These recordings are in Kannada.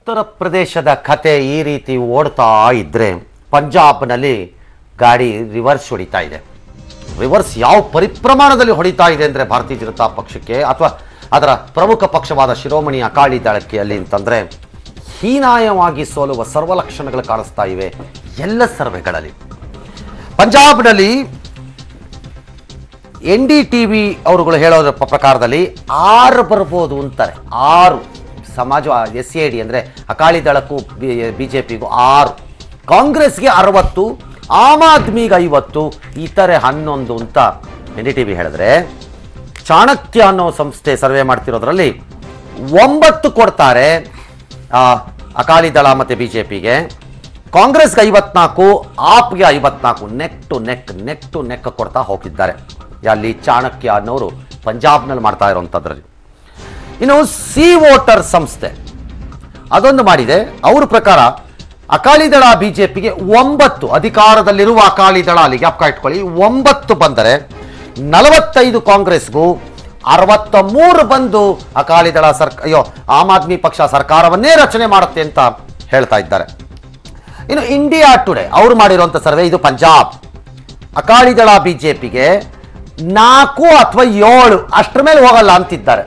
ಉತ್ತರ ಪ್ರದೇಶದ ಕತೆ ಈ ರೀತಿ ಓಡ್ತಾ ಇದ್ರೆ ಪಂಜಾಬ್ನಲ್ಲಿ ಗಾಡಿ ರಿವರ್ಸ್ ಹೊಡಿತಾ ಇದೆ ರಿವರ್ಸ್ ಯಾವ ಪರಿಪ್ರಮಾಣದಲ್ಲಿ ಹೊಡಿತಾ ಇದೆ ಅಂದರೆ ಭಾರತೀಯ ಜನತಾ ಪಕ್ಷಕ್ಕೆ ಅಥವಾ ಅದರ ಪ್ರಮುಖ ಪಕ್ಷವಾದ ಶಿರೋಮಣಿ ಅಕಾಲಿ ದಳಕ್ಕೆ ಅಲ್ಲಿ ಅಂತಂದರೆ ಹೀನಾಯವಾಗಿ ಸೋಲುವ ಸರ್ವಲಕ್ಷಣಗಳು ಕಾಣಿಸ್ತಾ ಇವೆ ಎಲ್ಲ ಸರ್ವೆಗಳಲ್ಲಿ ಪಂಜಾಬ್ನಲ್ಲಿ ಎನ್ ಡಿ ಟಿ ವಿ ಅವರುಗಳು ಹೇಳೋದ್ರ ಪ- ಪ್ರಕಾರದಲ್ಲಿ ಆರು ಬರ್ಬೋದು ಅಂತಾರೆ ಆರು ಸಮಾಜ ಎಸ್ ಎ ಡಿ ಅಂದರೆ ಅಕಾಲಿ ದಳಕ್ಕೂ ಬಿ ಜೆ ಪಿಗೂ ಆರು ಕಾಂಗ್ರೆಸ್ಗೆ ಅರವತ್ತು ಆಮ್ ಆದ್ಮಿಗೆ ಐವತ್ತು ಇತರೆ ಹನ್ನೊಂದು ಅಂತ ಎನ್ ಡಿ ಟಿ ವಿ ಹೇಳಿದ್ರೆ ಚಾಣಕ್ಯ ಅನ್ನೋ ಸಂಸ್ಥೆ ಸರ್ವೆ ಮಾಡ್ತಿರೋದ್ರಲ್ಲಿ ಒಂಬತ್ತು ಕೊಡ್ತಾರೆ ಆ, ಅಕಾಲಿ ದಳ ಮತ್ತು ಬಿ ಜೆ ಪಿಗೆ ಕಾಂಗ್ರೆಸ್ಗೆ ಐವತ್ನಾಲ್ಕು ಆಪ್ಗೆ ಐವತ್ನಾಲ್ಕು neck to neck neck to neck ಕೊಡ್ತಾ ಹೋಗಿದ್ದಾರೆ ಅಲ್ಲಿ ಚಾಣಕ್ಯ ಅನ್ನೋರು ಪಂಜಾಬ್ನಲ್ಲಿ ಮಾಡ್ತಾ ಇರೋವಂಥದ್ರಲ್ಲಿ ಇನ್ನು ಸಿ ವೋಟರ್ ಸಂಸ್ಥೆ ಅದೊಂದು ಮಾಡಿದೆ ಅವ್ರ ಪ್ರಕಾರ ಅಕಾಲಿ ದಳ ಬಿಜೆಪಿಗೆ ಒಂಬತ್ತು ಅಧಿಕಾರದಲ್ಲಿರುವ ಅಕಾಲಿ ದಳ ಅಲ್ಲಿ ಜ್ಞಾಪಕ ಇಟ್ಕೊಳ್ಳಿ ಒಂಬತ್ತು ಬಂದರೆ ನಲವತ್ತೈದು ಕಾಂಗ್ರೆಸ್ಗೂ ಅರವತ್ತ ಮೂರು ಬಂದು ಅಕಾಲಿ ದಳ ಸರ್ಕ ಅಯ್ಯೋ ಆಮ್ ಆದ್ಮಿ ಪಕ್ಷ ಸರ್ಕಾರವನ್ನೇ ರಚನೆ ಮಾಡುತ್ತೆ ಅಂತ ಹೇಳ್ತಾ ಇದ್ದಾರೆ ಇನ್ನು ಇಂಡಿಯಾ ಟುಡೇ ಅವರು ಮಾಡಿರುವಂಥ ಸರ್ವೆ ಇದು ಪಂಜಾಬ್ ಅಕಾಲಿ ದಳ ಬಿಜೆಪಿಗೆ ನಾಲ್ಕು ಅಥವಾ ಏಳು ಅಷ್ಟರ ಮೇಲೆ ಹೋಗಲ್ಲ ಅಂತಿದ್ದಾರೆ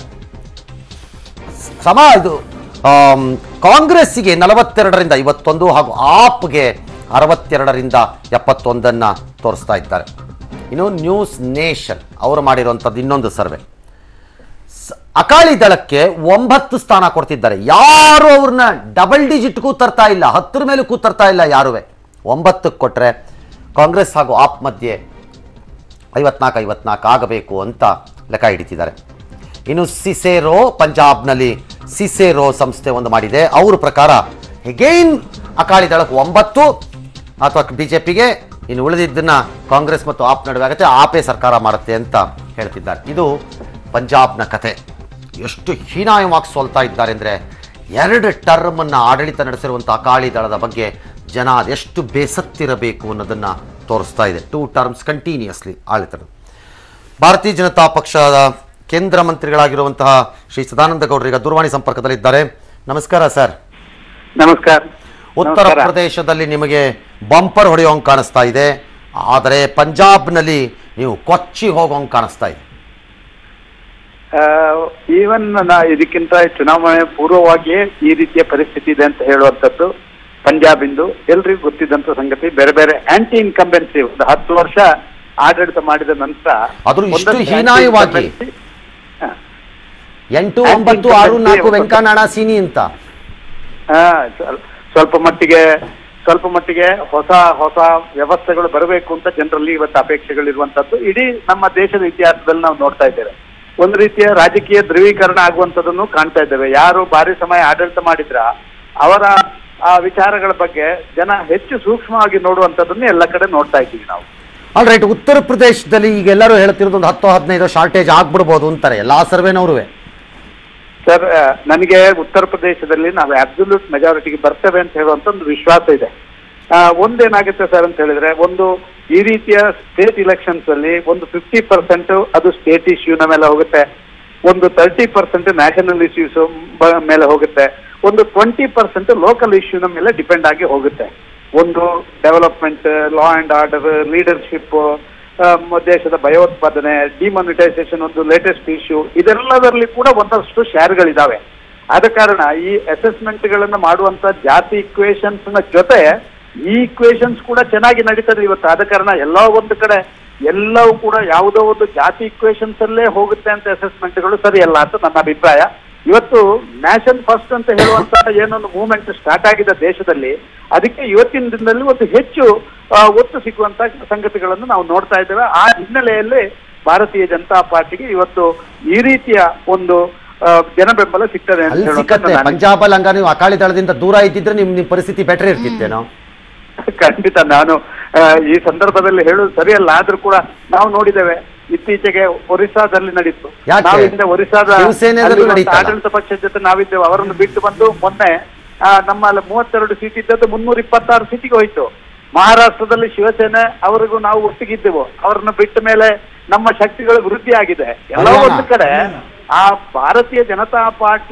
ಸಮ ಇದು ಆಮ್, ಕಾಂಗ್ರೆಸ್ಸಿಗೆ ನಲವತ್ತೆರಡರಿಂದ ಐವತ್ತೊಂದು ಹಾಗೂ ಆಪ್ಗೆ ಅರವತ್ತೆರಡರಿಂದ ಎಪ್ಪತ್ತೊಂದನ್ನು ತೋರಿಸ್ತಾ ಇದ್ದಾರೆ ಇನ್ನು ನ್ಯೂಸ್ ನೇಷನ್ ಅವರು ಮಾಡಿರುವಂಥದ್ದು ಇನ್ನೊಂದು ಸರ್ವೆ ಸ- ಅಕಾಲಿ ದಳಕ್ಕೆ ಒಂಬತ್ತು ಸ್ಥಾನ ಕೊಡ್ತಿದ್ದಾರೆ ಯಾರು ಅವ್ರನ್ನ ಡಬಲ್ ಡಿಜಿಟ್ಗೂ ತರ್ತಾ ಇಲ್ಲ ಹತ್ತರ ಮೇಲೂ ತರ್ತಾ ಇಲ್ಲ ಯಾರುವೆ ಒಂಬತ್ತಕ್ಕೆ ಕೊಟ್ಟರೆ ಕಾಂಗ್ರೆಸ್ ಹಾಗೂ ಆಪ್ ಮಧ್ಯೆ ಐವತ್ನಾಲ್ಕು ಐವತ್ನಾಲ್ಕು ಆಗಬೇಕು ಅಂತ ಲೆಕ್ಕ ಹಿಡಿತಿದ್ದಾರೆ ಇನ್ನು ಸಿಸೇರೋ ಪಂಜಾಬ್ನಲ್ಲಿ ಸಿಸೇರೋ ಸಂಸ್ಥೆ ಒಂದು ಮಾಡಿದೆ ಅವ್ರ ಪ್ರಕಾರ ಹೆಗೈನ್ ಅಕಾಲಿ ದಳಕ್ಕೆ ಒಂಬತ್ತು ಅಥವಾ ಬಿ ಜೆ ಪಿಗೆ ಇನ್ನು ಉಳಿದಿದ್ದನ್ನ ಕಾಂಗ್ರೆಸ್ ಮತ್ತು ಆಪ್ ನಡುವೆ ಆಗುತ್ತೆ ಆಪೇ ಸರ್ಕಾರ ಮಾಡುತ್ತೆ ಅಂತ ಹೇಳ್ತಿದ್ದಾರೆ ಇದು ಪಂಜಾಬ್ನ ಕತೆ ಎಷ್ಟು ಹೀನಾಯವಾಗಿ ಸೋಲ್ತಾ ಇದ್ದಾರೆ ಅಂದರೆ ಎರಡು ಟರ್ಮನ್ನು ಆಡಳಿತ ನಡೆಸಿರುವಂಥ ಅಕಾಲಿ ದಳದ ಬಗ್ಗೆ ಜನ ಅದೆಷ್ಟು ಬೇಸತ್ತಿರಬೇಕು ಅನ್ನೋದನ್ನು ತೋರಿಸ್ತಾ ಇದೆ ಟೂ ಟರ್ಮ್ಸ್ ಕಂಟಿನ್ಯೂಸ್ಲಿ ಆಡಳಿತ ಭಾರತೀಯ ಜನತಾ ಪಕ್ಷದ ಕೇಂದ್ರ ಮಂತ್ರಿಗಳಾಗಿರುವಂತಹ ಶ್ರೀ ಸದಾನಂದ ಗೌಡರೀಗ ದೂರವಾಣಿ ಸಂಪರ್ಕದಲ್ಲಿದ್ದಾರೆ ನಮಸ್ಕಾರ ಸರ್ ನಮಸ್ಕಾರ ಉತ್ತರ ನಮಸ್ಕಾರ. ಪ್ರದೇಶದಲ್ಲಿ ನಿಮಗೆ ಬಂಪರ್ ಹೊಡೆಯೋಂಗೆ ಕಾಣಿಸ್ತಾ ಇದೆ ಆದರೆ ಪಂಜಾಬ್ನಲ್ಲಿ ನೀವು ಕೊಚ್ಚಿ ಹೋಗೋಂಗೆ ಕಾಣಿಸ್ತಾ ಇದೆ ಈವನ್ ಇದಕ್ಕಿಂತ ಚುನಾವಣೆ ಪೂರ್ವವಾಗಿಯೇ ಈ ರೀತಿಯ ಪರಿಸ್ಥಿತಿ ಇದೆ ಅಂತ ಹೇಳುವಂಥದ್ದು ಪಂಜಾಬಿಂದು ಎಲ್ರಿಗೂ ಗೊತ್ತಿದ್ದಂತ ಸಂಗತಿ ಬೇರೆ ಬೇರೆ ಆಂಟಿ ಇನ್ಕಂಬೆನ್ಸಿ ಒಂದು ಹತ್ತು ವರ್ಷ ಆಡಳಿತ ಮಾಡಿದ ನಂತರ ಆದ್ರೂ ಇಷ್ಟು ಒಂದೊಂದು ಹೀನಾಯವಾಗಿ anti-incumbency- ಹಾ. ಎಂಟು Anti ಒಂಬತ್ತು ಆರು incumbency ನಾಲ್ಕು ಒಂದು- ವೆಂಕನಾಡ ಸೀನಿ ಅಂತ ಹಾ, ಸ್ವಲ್- ಸ್ವಲ್ಪ ಮಟ್ಟಿಗೆ ಸ್ವಲ್ಪ ಮಟ್ಟಿಗೆ ಹೊಸ ಹೊಸ ವ್ಯವಸ್ಥೆಗಳು ಬರಬೇಕು ಅಂತ ಜನರಲ್ಲಿ ಇವತ್ತು ಅಪೇಕ್ಷೆಗಳಿರುವಂತದ್ದು ಇಡೀ ನಮ್ಮ ದೇಶದ ಇತಿಹಾಸದಲ್ಲಿ ನಾವು ನೋಡ್ತಾ ಇದ್ದೇವೆ ಒಂದು ರೀತಿಯ ರಾಜಕೀಯ ಧ್ರುವೀಕರಣ ಆಗುವಂತದನ್ನು ಕಾಣ್ತಾ ಇದ್ದೇವೆ ಯಾರು ಭಾರಿ ಸಮಯ ಆಡಳಿತ ಮಾಡಿದ್ರ ಅವರ ಆ ವಿಚಾರಗಳ ಬಗ್ಗೆ ಜನ ಹೆಚ್ಚು ಸೂಕ್ಷ್ಮವಾಗಿ ನೋಡುವಂತದನ್ನು ಎಲ್ಲ ಕಡೆ ನೋಡ್ತಾ ಇದ್ದೀವಿ ನಾವು ಆಲ್ ರೈಟ್ ಉತ್ತರ ಪ್ರದೇಶದಲ್ಲಿ ಈಗ ಎಲ್ಲರೂ ಹೇಳ್ತಿರೋದು ಒಂದು ಹತ್ತು ಹದಿನೈದು ಶಾರ್ಟೇಜ್ ಆಗ್ಬಿಡ್ಬೋದು ಅಂತಾರೆ ಎಲ್ಲಾ ಸರ್ವೆನವ್ರುವೆ ಸರ್ ಆ, ನನಗೆ ಉತ್ತರ ಪ್ರದೇಶದಲ್ಲಿ ನಾವು ಅಬ್ಸಲ್ಯೂಟ್ ಮೆಜಾರಿಟಿಗೆ ಬರ್ತೇವೆ ಅಂತ ಹೇಳುವಂತ ಒಂದು ವಿಶ್ವಾಸ ಇದೆ ಆ, ಒಂದೇನಾಗುತ್ತೆ ಸರ್ ಅಂತ ಹೇಳಿದ್ರೆ ಒಂದು ಈ ರೀತಿಯ ಸ್ಟೇಟ್ ಇಲೆಕ್ಷನ್ಸ್ ಅಲ್ಲಿ ಒಂದು ಫಿಫ್ಟಿ ಪರ್ಸೆಂಟ್ ಅದು ಸ್ಟೇಟ್ ಇಶ್ಯೂನ ಮೇಲೆ ಹೋಗುತ್ತೆ ಒಂದು ತರ್ಟಿ ಪರ್ಸೆಂಟ್ ನ್ಯಾಷನಲ್ ಇಶ್ಯೂಸ್ ಮೇಲೆ ಹೋಗುತ್ತೆ ಒಂದು ಟ್ವೆಂಟಿ ಪರ್ಸೆಂಟ್ ಲೋಕಲ್ ಇಶ್ಯೂನ ಮೇಲೆ ಡಿಪೆಂಡ್ ಆಗಿ ಹೋಗುತ್ತೆ ಒಂದು development law and order leadership ದೇಶದ ಭಯೋತ್ಪಾದನೆ ಡಿಮಾನಿಟೈಸೇಷನ್ ಒಂದು ಲೇಟೆಸ್ಟ್ ಇಶ್ಯೂ ಇದೆಲ್ಲದರಲ್ಲಿ ಕೂಡ ಒಂದಷ್ಟು ಶೇರ್ಗಳಿದಾವೆ ಆದ ಕಾರಣ ಈ ಅಸೆಸ್ಮೆಂಟ್ ಗಳನ್ನ ಮಾಡುವಂತ ಜಾತಿ ಇಕ್ವೇಶನ್ಸ್ ನ ಜೊತೆ ಈ ಇಕ್ವೇಶನ್ಸ್ ಕೂಡ ಚೆನ್ನಾಗಿ ನಡೀತದೆ ಇವತ್ತು ಆದ ಕಾರಣ ಎಲ್ಲೋ ಒಂದು ಕಡೆ ಎಲ್ಲವೂ ಕೂಡ ಯಾವುದೋ ಒಂದು ಜಾತಿ ಇಕ್ವೇಶನ್ಸ್ ಅಲ್ಲೇ ಹೋಗುತ್ತೆ ಅಂತ ಅಸೆಸ್ಮೆಂಟ್ಗಳು ಸರಿಯಲ್ಲ ಅಂತ ನನ್ನ ಅಭಿಪ್ರಾಯ ಇವತ್ತು ನ್ಯಾಷನ್ ಫಸ್ಟ್ ಅಂತ ಹೇಳುವಂತ ಏನೊಂದು ಮೂವ್ಮೆಂಟ್ ಸ್ಟಾರ್ಟ್ ಆಗಿದೆ ದೇಶದಲ್ಲಿ ಅದಕ್ಕೆ ಇವತ್ತಿನ ದಿನದಲ್ಲಿ ಒಂದು ಹೆಚ್ಚು ಆ, ಒತ್ತು ಸಿಗುವಂತ ಸಂಗತಿಗಳನ್ನು ನಾವು ನೋಡ್ತಾ ಇದ್ದೇವೆ ಆ ಹಿನ್ನೆಲೆಯಲ್ಲಿ ಭಾರತೀಯ ಜನತಾ ಪಾರ್ಟಿಗೆ ಇವತ್ತು ಈ ರೀತಿಯ ಒಂದು ಆ, ಜನ ಬೆಂಬಲ ಸಿಗ್ತದೆ ಅಂತ ಅಲ್ಲಿ ಹೇಳುವಂತ ಸಿಕ್ಕತ್ತೆ ನನ್ನ ಪಂಜಾಬಲ್ಲಿ ಹಂಗ ನೀವು ಅಕಾಲಿ ದಳದಿಂದ ದೂರ ಇದ್ದಿದ್ರೆ ನಿಮ್ ನಿಮ್ ಪರಿಸ್ಥಿತಿ ಬೆಟರ್ ಇರ್ತಿತ್ತೇನೋ ಖಂಡಿತ ನಾನು ಆ, ಈ ಸಂದರ್ಭದಲ್ಲಿ ಹೇಳುದು ಸರಿಯಲ್ಲ ಆದ್ರೂ ಕೂಡ ನಾವು ನೋಡಿದ್ದೇವೆ ಇತ್ತೀಚೆಗೆ ಒರಿಸ್ಸಾದಲ್ಲಿ ನಡೀತು ಯಾಕೆ? ನಾವು ಹಿಂದೆ ಒರಿಸ್ಸಾದ ಶಿವಸೇನೆಯಲ್ಲೂ ಅಲ್ಲಿರುವಂತ ನಡೀತಲ್ಲ? ಆಡಳಿತ ಪಕ್ಷದ ಜೊತೆ ನಾವಿದ್ದೇವೆ ಅವರನ್ನು ಬಿಟ್ಟು ಬಂದು ಮೊನ್ನೆ ಆ, ನಮ್ಮ ಅಲ್ಲಿ ಮೂವತ್ತೆರಡು ಸೀಟ್ ಇದ್ದದ್ದು ಮುನ್ನೂರ ಇಪ್ಪತ್ತಾರು ಸೀಟಿಗೆ ಹೋಯ್ತು ಮಹಾರಾಷ್ಟ್ರದಲ್ಲಿ ಶಿವಸೇನೆ ಅವರಿಗೂ ನಾವು ಒಟ್ಟಿಗಿದ್ದೆವು ಅವರನ್ನು ಬಿಟ್ಟ ಮೇಲೆ ನಮ್ಮ ಶಕ್ತಿಗಳು ವೃದ್ಧಿ ಆಗಿದೆ ಎಲ್ಲ ಹರಿಯಾಣ. ಒಂದು ಕಡೆ ಆ ಭಾರತೀಯ ಜನತಾ ಪಾರ್ಟಿಯ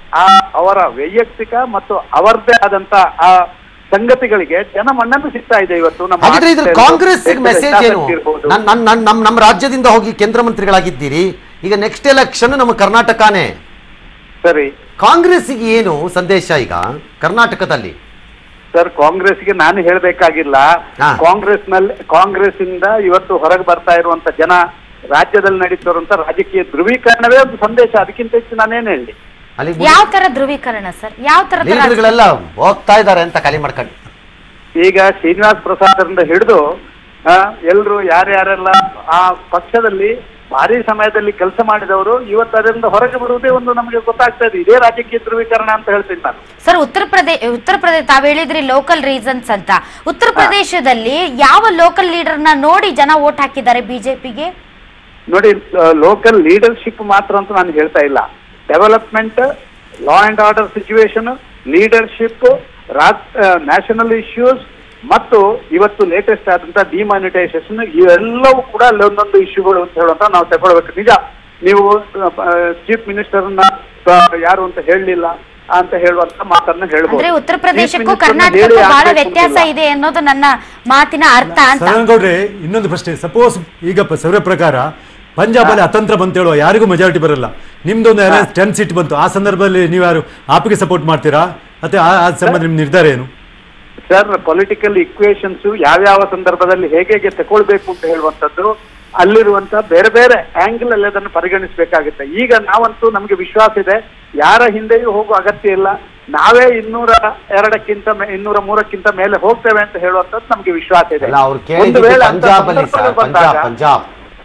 ಆ ಅವರ ವೈಯಕ್ತಿಕ ಮತ್ತು ಅವರದೇ ಆದಂತ ಆ ಸಂಗತಿಗಳಿಗೆ ಜನ ಮನ್ನಣೆ ಸಿಗ್ತಾ ಇದೆ ಇವತ್ತು ನಮ್ಮ ಹಾಗಿದ್ರೆ ಇದ್ರ ಆರ್ಥಿಕತೆ ಕಾಂಗ್ರೆಸ್ ಇರ್ಬೋದು, ಮೆಸೇಜ್ ಏನು ಹಿತಾಸಕ್ತಿ ಇರ್ಬೋದು. ನನ್ ನನ್ ನನ್- ನಮ್ ನಮ್ಮ ರಾಜ್ಯದಿಂದ ಹೋಗಿ ಕೇಂದ್ರ ಮಂತ್ರಿಗಳಾಗಿದ್ದೀರಿ ಈಗ ನೆಕ್ಸ್ಟ್ ಎಲೆಕ್ಷನ್ ನಮ್ಮ ಕರ್ನಾಟಕನೇ ಸರಿ ಕಾಂಗ್ರೆಸ್ಸಿಗೆ ಏನು ಸಂದೇಶ ಈಗ ಕರ್ನಾಟಕದಲ್ಲಿ ಸರ್ ಕಾಂಗ್ರೆಸ್ಗೆ ನಾನು ಹೇಳಬೇಕಾಗಿಲ್ಲ ಹಾ. ಕಾಂಗ್ರೆಸ್ ನಲ್ಲಿ ಕಾಂಗ್ರೆಸ್ ಇಂದ ಇವತ್ತು ಹೊರಗೆ ಬರ್ತಾ ಇರುವಂತ ಜನ ರಾಜ್ಯದಲ್ಲಿ ನಡೀತಿರುವಂತ ರಾಜಕೀಯ ಧ್ರುವೀಕರಣವೇ ಒಂದು ಸಂದೇಶ ಅದಕ್ಕಿಂತ ಹೆಚ್ಚು ನಾನೇನು ಹೇಳಿ ಅಲ್ಲಿ ಯಾವ ತರ ಧ್ರುವೀಕರಣ ಸರ್ ಯಾವ ತರದ ಲೀಡರ್ಗಳೆಲ್ಲ ಹೋಗ್ತಾ ಇದ್ದಾರೆ ಅಂತ ಖಾಲಿ ಮಾಡ್ಕೊಂಡು ಈಗ ಶ್ರೀನಿವಾಸ್ ಪ್ರಸಾದರಿಂದ ಹಿಡಿದು ಎಲ್ಲರೂ ಯಾರ್ಯಾರೆಲ್ಲ ಆ ಪಕ್ಷದಲ್ಲಿ ಭಾರಿ ಸಮಯದಲ್ಲಿ ಕೆಲಸ ಮಾಡಿದವರು ಇವತ್ತು ಅದರಿಂದ ಹೊರಗೆ ಬರುವುದೇ ಒಂದು ನಮಗೆ ಗೊತ್ತಾಗ್ತಾ ಇದೆ ಇದೇ ರಾಜಕೀಯ ಧ್ರುವೀಕರಣ ಅಂತ ಹೇಳ್ತೀನಿ ನಾನು ಸರ್ ಉತ್ತರ ಪ್ರದೇಶ ಉತ್ತರ ಪ್ರದೇಶ ತಾವ್ ಹೇಳಿದ್ರಿ ಲೋಕಲ್ ರೀಸನ್ಸ್ ಅಂತ ಉತ್ತರ ಪ್ರದೇಶದಲ್ಲಿ ಯಾವ ಲೋಕಲ್ ಲೀಡರ್ ನ ನೋಡಿ ಜನ ವೋಟ್ ಹಾಕಿದ್ದಾರೆ ಬಿಜೆಪಿಗೆ ನೋಡಿ ಲೋಕಲ್ ಲೀಡರ್ಶಿಪ್ ಮಾತ್ರ ಅಂತ ನಾನು ಹೇಳ್ತಾ ಇಲ್ಲ development law and order situation leadership national issues ಮತ್ತು ಇವತ್ತು ಲೇಟೆಸ್ಟ್ ಆದಂತ ಡಿಮಾನಿಟೈಸೇಷನ್ ಇವೆಲ್ಲವೂ ಕೂಡ ಅಲ್ಲಿ ಒಂದೊಂದು ಇಶ್ಯೂಗಳು ಅಂತ ಹೇಳುವಂತ ನಾವು ತಗೊಳ್ಬೇಕು ನಿಜ ನೀವು ಚೀಫ್ ಮಿನಿಸ್ಟರ್ನ ಯಾರು ಅಂತ ಹೇಳಲಿಲ್ಲ ಅಂತ ಹೇಳುವಂತ ಮಾತನ್ನ ಹೇಳ್ಬೋದು ಅಂದ್ರೆ ಉತ್ತರ Chief ಪ್ರದೇಶಕ್ಕೂ Minister ನ ಹೇಳಿ ಕರ್ನಾಟಕಕ್ಕೂ ಬಹಳ ಆಗ್ಬೇಕು ವ್ಯತ್ಯಾಸ ಅಂತಿಲ್ಲ. ಇದೆ ಅನ್ನೋದು ನನ್ನ ಮಾತಿನ ಅರ್ಥ ಅಂತ ಸದಾನಗೌಡ್ರೆ ಇನ್ನೊಂದು ಪ್ರಶ್ನೆ ಸಪೋಸ್ ಈಗ ಪ- ಸರ್ವೆ ಪ್ರಕಾರ ಪಂಜಾಬ್ ಅಲ್ಲಿ ಅತಂತ್ರ ಬಂತ ಹೇಳುವ ಯಾರಿಗೂ ಮೆಜಾರಿಟಿ ಬರಲ್ಲ ನಿಮ್ದೊಂದು ಟೆನ್ ಸೀಟ್ ಬಂತು ಆ ಸಂದರ್ಭದಲ್ಲಿ ನೀವು ಯಾರು ಆಪಿಗೆ ಸಪೋರ್ಟ್ ಮಾಡ್ತೀರಾ ಮತ್ತೆ ಆ ಆ ಸಂಬಂಧ ನಿಮ್ ನಿರ್ಧಾರ ಏನು ಸರ್ ಪೊಲಿಟಿಕಲ್ ಇಕ್ವೇಶನ್ಸ್ ಯಾವ್ಯಾವ ಸಂದರ್ಭದಲ್ಲಿ ಹೇಗೆ ಹೇಗೆ ತಗೊಳ್ಬೇಕು ಅಂತ ಹೇಳುವಂಥದ್ದು ಅಲ್ಲಿರುವಂತ ಬೇರೆ ಬೇರೆ ಆಂಗಲ್ ಅಲ್ಲಿ ಅದನ್ನು ಪರಿಗಣಿಸಬೇಕಾಗುತ್ತೆ ಈಗ ನಾವಂತೂ ನಮಗೆ ವಿಶ್ವಾಸ ಇದೆ ಯಾರ ಹಿಂದೆಯೂ ಹೋಗುವ ಅಗತ್ಯ ಇಲ್ಲ ನಾವೇ ಇನ್ನೂರ ಎರಡಕ್ಕಿಂತ ಮೇ- ಇನ್ನೂರ ಮೂರಕ್ಕಿಂತ ಮೇಲೆ ಹೋಗ್ತೇವೆ ಅಂತ ಹೇಳುವಂತದ್ದು ನಮಗೆ ವಿಶ್ವಾಸ ಇದೆ ಅಲ್ಲ ಅವ್ರು ಒಂದು ಕೇಳಿದ್ದು ವೇಳೆ ಅಂತ ಪಂಜಾಬ್ ಅಲ್ಲಿ ಸರ್ ಸಂದರ್ಭಗಳು ಪಂಜಾಬ್ ಬಂದಾಗ- ಪಂಜಾಬ್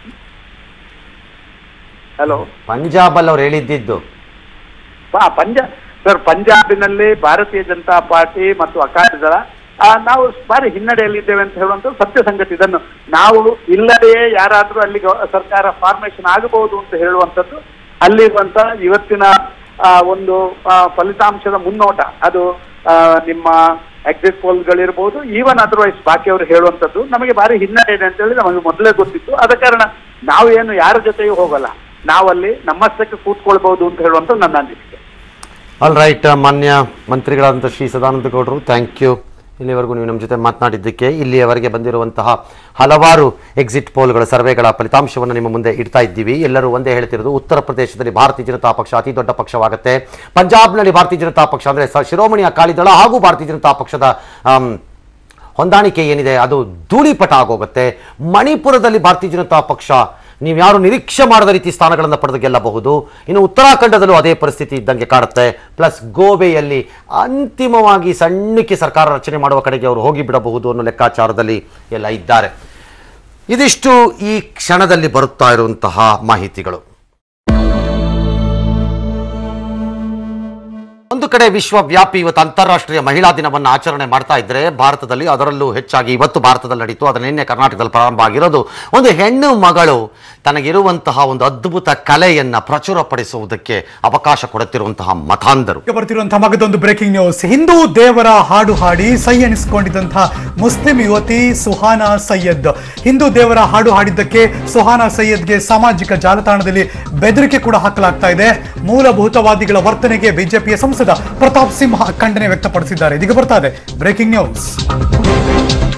ಹಲೋ ಪಂಜಾಬ್ ಅಲ್ಲಿ ಅವ್ರು ಹೇಳಿದ್ದಿದ್ದು ಪಾ- ಪಂಜಾಬ್ ಸರ್ ಪಂಜಾಬಿನಲ್ಲಿ ಭಾರತೀಯ ಜನತಾ ಪಾರ್ಟಿ ಮತ್ತು ಅಕಾಲಿ ದಳ ಆ, ನಾವು ಭಾರಿ ಹಿನ್ನಡೆಯಲ್ಲಿದ್ದೇವೆ ಅಂತ ಹೇಳುವಂತ ಸತ್ಯ ಸಂಗತಿ ಇದನ್ನು ನಾವು ಇಲ್ಲದೆಯೇ ಯಾರಾದ್ರೂ ಅಲ್ಲಿ ಗವ- ಸರ್ಕಾರ ಫಾರ್ಮೇಶನ್ ಆಗಬಹುದು ಅಂತ ಹೇಳುವಂಥದ್ದು ಅಲ್ಲಿರುವಂತ ಇವತ್ತಿನ ಆ, ಒಂದು ಆ, ಫಲಿತಾಂಶದ ಮುನ್ನೋಟ ಅದು ಆ, ನಿಮ್ಮ ಎಕ್ಸಿಟ್ ಪೋಲ್ಗಳಿರ್ಬೋದು ಈವನ್ ಅದರ್ವೈಸ್ ಬಾಕಿಯವರು ಹೇಳುವಂಥದ್ದು ನಮಗೆ ಭಾರಿ ಹಿನ್ನಡೆ ಇದೆ ಅಂತ ಹೇಳಿ ನಮಗೆ ಮೊದಲೇ ಗೊತ್ತಿತ್ತು ಆದ ಕಾರಣ ನಾವು ಏನು ಯಾರ ಜೊತೆಗೂ ಹೋಗಲ್ಲ ನಾವಲ್ಲಿ ನಮ್ಮಷ್ಟಕ್ಕೆ ಕೂತ್ಕೊಳ್ಬಹುದು ಅಂತ ಹೇಳುವಂತ ನನ್ನ ಅನಿಸಿಕೆ ಆಲ್ ರೈಟ್ ಮಾನ್ಯ ಮಂತ್ರಿಗಳಾದಂಥ ಶ್ರೀ ಸದಾನಂದ ಗೌಡರು ಥ್ಯಾಂಕ್ ಯು ಇಲ್ಲಿವರೆಗೂ ನೀವು ನಮ್ಮ ಜೊತೆ ಮಾತನಾಡಿದ್ದಕ್ಕೆ ಇಲ್ಲಿಯವರೆಗೆ ಬಂದಿರುವಂತಹ ಹಲವಾರು ಎಕ್ಸಿಟ್ ಪೋಲ್ಗಳ ಸರ್ವೆಗಳ ಫಲಿತಾಂಶವನ್ನು ನಿಮ್ಮ ಮುಂದೆ ಇಡ್ತಾ ಇದ್ದೀವಿ ಎಲ್ಲರೂ ಒಂದೇ ಹೇಳ್ತಿರೋದು ಉತ್ತರ ಪ್ರದೇಶದಲ್ಲಿ ಭಾರತೀಯ ಜನತಾ ಪಕ್ಷ ಅತಿ ದೊಡ್ಡ ಪಕ್ಷವಾಗುತ್ತೆ ಪಂಜಾಬ್ನಲ್ಲಿ ಭಾರತೀಯ ಜನತಾ ಪಕ್ಷ ಅಂದರೆ ಸ- ಶಿರೋಮಣಿ ಅಕಾಲಿ ದಳ ಹಾಗೂ ಭಾರತೀಯ ಜನತಾ ಪಕ್ಷದ ಆಮ್, ಹೊಂದಾಣಿಕೆ ಏನಿದೆ ಅದು ಧೂಳಿಪಟ ಆಗೋಗುತ್ತೆ ಮಣಿಪುರದಲ್ಲಿ ಭಾರತೀಯ ಜನತಾ ಪಕ್ಷ ನೀವು ಯಾರು ನಿರೀಕ್ಷೆ ಮಾಡದ ರೀತಿ ಸ್ಥಾನಗಳನ್ನು ಪಡೆದು ಗೆಲ್ಲಬಹುದು ಇನ್ನು ಉತ್ತರಾಖಂಡದಲ್ಲೂ ಅದೇ ಪರಿಸ್ಥಿತಿ ಇದ್ದಂಗೆ ಕಾಡುತ್ತೆ ಪ್ಲಸ್ ಗೋವೆಯಲ್ಲಿ ಅಂತಿಮವಾಗಿ ಸಣ್ಣಕ್ಕೆ ಸರ್ಕಾರ ರಚನೆ ಮಾಡುವ ಕಡೆಗೆ ಅವರು ಹೋಗಿ ಬಿಡಬಹುದು ಅನ್ನೋ ಲೆಕ್ಕಾಚಾರದಲ್ಲಿ ಎಲ್ಲ ಇದ್ದಾರೆ ಇದಿಷ್ಟು ಈ ಕ್ಷಣದಲ್ಲಿ ಬರುತ್ತಾ ಇರುವಂತಹ ಮಾಹಿತಿಗಳು ಒಂದು ಕಡೆ ವಿಶ್ವವ್ಯಾಪಿ ಇವತ್ತು ಅಂತಾರಾಷ್ಟ್ರೀಯ ಮಹಿಳಾ ದಿನವನ್ನು ಆಚರಣೆ ಮಾಡ್ತಾ ಇದ್ರೆ ಭಾರತದಲ್ಲಿ ಅದರಲ್ಲೂ ಹೆಚ್ಚಾಗಿ ಇವತ್ತು ಭಾರತದಲ್ಲಿ ನಡೀತು ಅದರ ನಿನ್ನೆ ಕರ್ನಾಟಕದಲ್ಲಿ ಪ್ರಾರಂಭ ಆಗಿರೋದು ಒಂದು ಹೆಣ್ಣು ಮಗಳು ತನಗಿರುವಂತಹ ಒಂದು ಅದ್ಭುತ ಕಲೆಯನ್ನ ಪ್ರಚುರಪಡಿಸುವುದಕ್ಕೆ ಅವಕಾಶ ಕೊಡುತ್ತಿರುವಂತಹ ಮತಾಂಧರು ಈಗ ಬರ್ತಿರುವಂತಹ ಮಗದೊಂದು ಬ್ರೇಕಿಂಗ್ ನ್ಯೂಸ್ ಹಿಂದೂ ದೇವರ ಹಾಡು ಹಾಡಿ ಸೈ ಎನಿಸಿಕೊಂಡಿದ್ದಂತಹ ಮುಸ್ಲಿಂ ಯುವತಿ ಸುಹಾನಾ ಸೈಯದ್ ಹಿಂದೂ ದೇವರ ಹಾಡು ಹಾಡಿದ್ದಕ್ಕೆ ಸುಹಾನಾ ಸೈಯದ್ಗೆ ಸಾಮಾಜಿಕ ಜಾಲತಾಣದಲ್ಲಿ ಬೆದರಿಕೆ ಕೂಡ ಹಾಕಲಾಗ್ತಾ ಇದೆ ಮೂಲಭೂತವಾದಿಗಳ ವರ್ತನೆಗೆ ಬಿಜೆಪಿಯ ಸಂಸದ ಪ್ರತಾಪ್ ಸಿಂಹ ಖಂಡನೆ ವ್ಯಕ್ತಪಡಿಸಿದ್ದಾರೆ ಇದೀಗ ಬರ್ತಾ ಇದೆ ಬ್ರೇಕಿಂಗ್ ನ್ಯೂಸ್